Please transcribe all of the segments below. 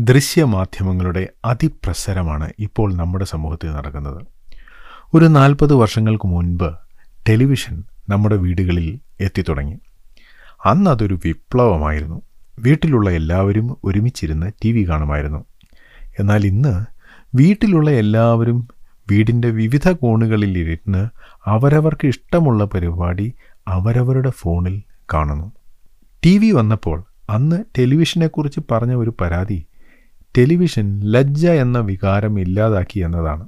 ദൃശ്യമാധ്യമങ്ങളുടെ അതിപ്രസരമാണ് ഇപ്പോൾ നമ്മുടെ സമൂഹത്തിൽ നടക്കുന്നത് ഒരു നാൽപ്പത് വർഷങ്ങൾക്ക് മുൻപ് ടെലിവിഷൻ നമ്മുടെ വീടുകളിൽ എത്തിത്തുടങ്ങി അന്ന് അതൊരു വിപ്ലവമായിരുന്നു വീട്ടിലുള്ള എല്ലാവരും ഒരുമിച്ചിരുന്ന് ടി വി കാണുമായിരുന്നു എന്നാൽ ഇന്ന് വീട്ടിലുള്ള എല്ലാവരും വീടിൻ്റെ വിവിധ കോണുകളിലിരുന്ന് അവരവർക്ക് ഇഷ്ടമുള്ള പരിപാടി അവരവരുടെ ഫോണിൽ കാണുന്നു ടി വി വന്നപ്പോൾ അന്ന് ടെലിവിഷനെക്കുറിച്ച് പറഞ്ഞ ഒരു പരാതി ടെലിവിഷൻ ലജ്ജ എന്ന വികാരം ഇല്ലാതാക്കി എന്നതാണ്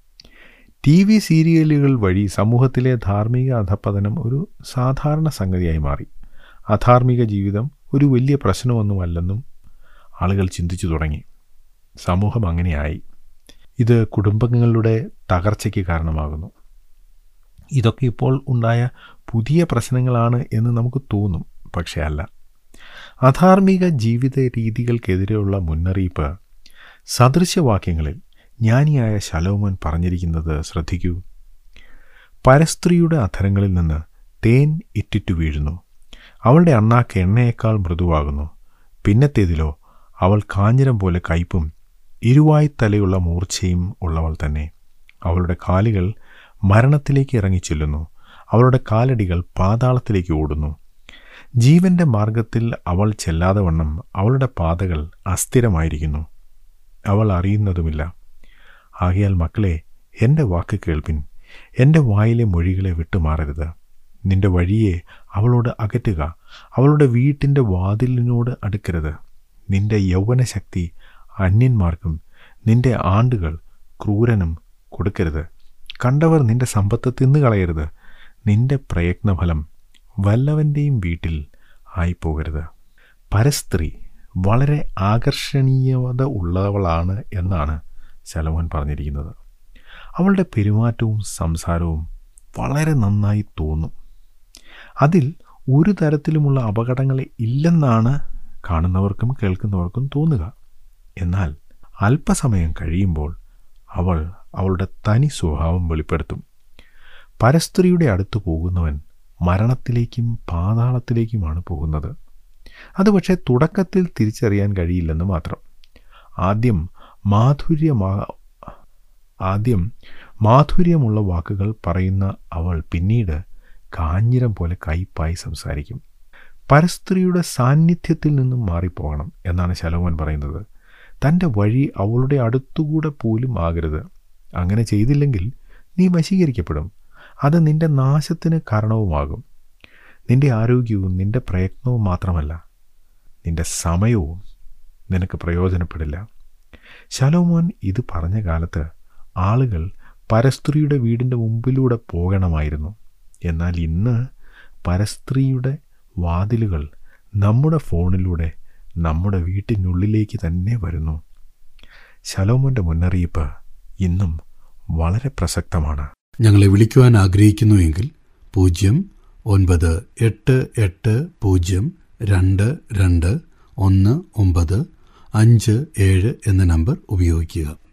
ടി വി സീരിയലുകൾ വഴി സമൂഹത്തിലെ ധാർമ്മിക അധപ്പതനം ഒരു സാധാരണ സംഗതിയായി മാറി അധാർമിക ജീവിതം ഒരു വലിയ പ്രശ്നമൊന്നുമല്ലെന്നും ആളുകൾ ചിന്തിച്ചു തുടങ്ങി സമൂഹം അങ്ങനെയായി ഇത് കുടുംബങ്ങളുടെ തകർച്ചയ്ക്ക് കാരണമാകുന്നു ഇതൊക്കെ ഇപ്പോൾ ഉണ്ടായ പുതിയ പ്രശ്നങ്ങളാണ് എന്ന് നമുക്ക് തോന്നും പക്ഷേ അല്ല അധാർമിക ജീവിത രീതികൾക്കെതിരെയുള്ള മുന്നറിയിപ്പ് സദൃശവാക്യങ്ങളിൽ ജ്ഞാനിയായ ശലോമോൻ പറഞ്ഞിരിക്കുന്നത് ശ്രദ്ധിക്കൂ പരസ്ത്രീയുടെ അധരങ്ങളിൽ നിന്ന് തേൻ ഇറ്റിറ്റു വീഴുന്നു അവളുടെ അണ്ണാക്ക് എണ്ണയേക്കാൾ മൃദുവാകുന്നു പിന്നത്തേതിലോ അവൾ കാഞ്ഞിരം പോലെ കയ്പും ഇരുവായ്ത്തലയുള്ള മൂർച്ചയും ഉള്ളവൾ തന്നെ അവളുടെ കാലുകൾ മരണത്തിലേക്ക് ഇറങ്ങിച്ചെല്ലുന്നു അവളുടെ കാലടികൾ പാതാളത്തിലേക്ക് ഓടുന്നു ജീവന്റെ മാർഗത്തിൽ അവൾ ചെല്ലാതെ വണ്ണം അവളുടെ പാതകൾ അസ്ഥിരമായിരിക്കുന്നു അവൾ അറിയുന്നതുമില്ല ആകയാൽ മക്കളെ എൻ്റെ വാക്ക് കേൾപ്പിൻ എൻ്റെ വായിലെ മൊഴികളെ വിട്ടുമാറരുത് നിന്റെ വഴിയെ അവളോട് അകറ്റുക അവളുടെ വീട്ടിൻ്റെ വാതിലിനോട് അടുക്കരുത് നിന്റെ യൗവനശക്തി അന്യന്മാർക്കും നിന്റെ ആണ്ടുകൾ ക്രൂരനും കൊടുക്കരുത് കണ്ടവർ നിന്റെ സമ്പത്ത് തിന്നുകളയരുത് നിന്റെ പ്രയത്നഫലം വല്ലവൻ്റെയും വീട്ടിൽ ആയിപ്പോകരുത് പരസ്ത്രീ വളരെ ആകർഷണീയത ഉള്ളവളാണ് എന്നാണ് ശലമോൻ പറഞ്ഞിരിക്കുന്നത് അവളുടെ പെരുമാറ്റവും സംസാരവും വളരെ നന്നായി തോന്നും അതിൽ ഒരു തരത്തിലുമുള്ള അപകടങ്ങൾ ഇല്ലെന്നാണ് കാണുന്നവർക്കും കേൾക്കുന്നവർക്കും തോന്നുക എന്നാൽ അല്പസമയം കഴിയുമ്പോൾ അവൾ അവളുടെ തനി സ്വഭാവം വെളിപ്പെടുത്തും പരസ്ത്രീയുടെ അടുത്ത് പോകുന്നവൻ മരണത്തിലേക്കും പാതാളത്തിലേക്കുമാണ് പോകുന്നത് അത് പക്ഷേ തുടക്കത്തിൽ തിരിച്ചറിയാൻ കഴിയില്ലെന്ന് മാത്രം ആദ്യം മാധുര്യമാ ആദ്യം മാധുര്യമുള്ള വാക്കുകൾ പറയുന്ന അവൾ പിന്നീട് കാഞ്ഞിരം പോലെ കയ്പായി സംസാരിക്കും പരസ്ത്രീയുടെ സാന്നിധ്യത്തിൽ നിന്നും മാറിപ്പോകണം എന്നാണ് ശലോമൻ പറയുന്നത് തൻ്റെ വഴി അവളുടെ അടുത്തുകൂടെ പോലും ആകരുത് അങ്ങനെ ചെയ്തില്ലെങ്കിൽ നീ വശീകരിക്കപ്പെടും അത് നിന്റെ നാശത്തിന് കാരണവുമാകും നിന്റെ ആരോഗ്യവും നിന്റെ പ്രയത്നവും മാത്രമല്ല നിന്റെ സമയവും നിനക്ക് പ്രയോജനപ്പെടില്ല ശലോമോൻ ഇത് പറഞ്ഞ കാലത്ത് ആളുകൾ പരസ്ത്രീയുടെ വീടിൻ്റെ മുമ്പിലൂടെ പോകണമായിരുന്നു എന്നാൽ ഇന്ന് പരസ്ത്രീയുടെ വാതിലുകൾ നമ്മുടെ ഫോണിലൂടെ നമ്മുടെ വീട്ടിനുള്ളിലേക്ക് തന്നെ വരുന്നു ശലോമോൻ്റെ മുന്നറിയിപ്പ് ഇന്നും വളരെ പ്രസക്തമാണ് ഞങ്ങളെ വിളിക്കുവാൻ ആഗ്രഹിക്കുന്നുവെങ്കിൽ പൂജ്യം ഒൻപത് എട്ട് എട്ട് പൂജ്യം രണ്ട് രണ്ട് ഒന്ന് ഒമ്പത് അഞ്ച് ഏഴ് എന്ന നമ്പർ ഉപയോഗിക്കുക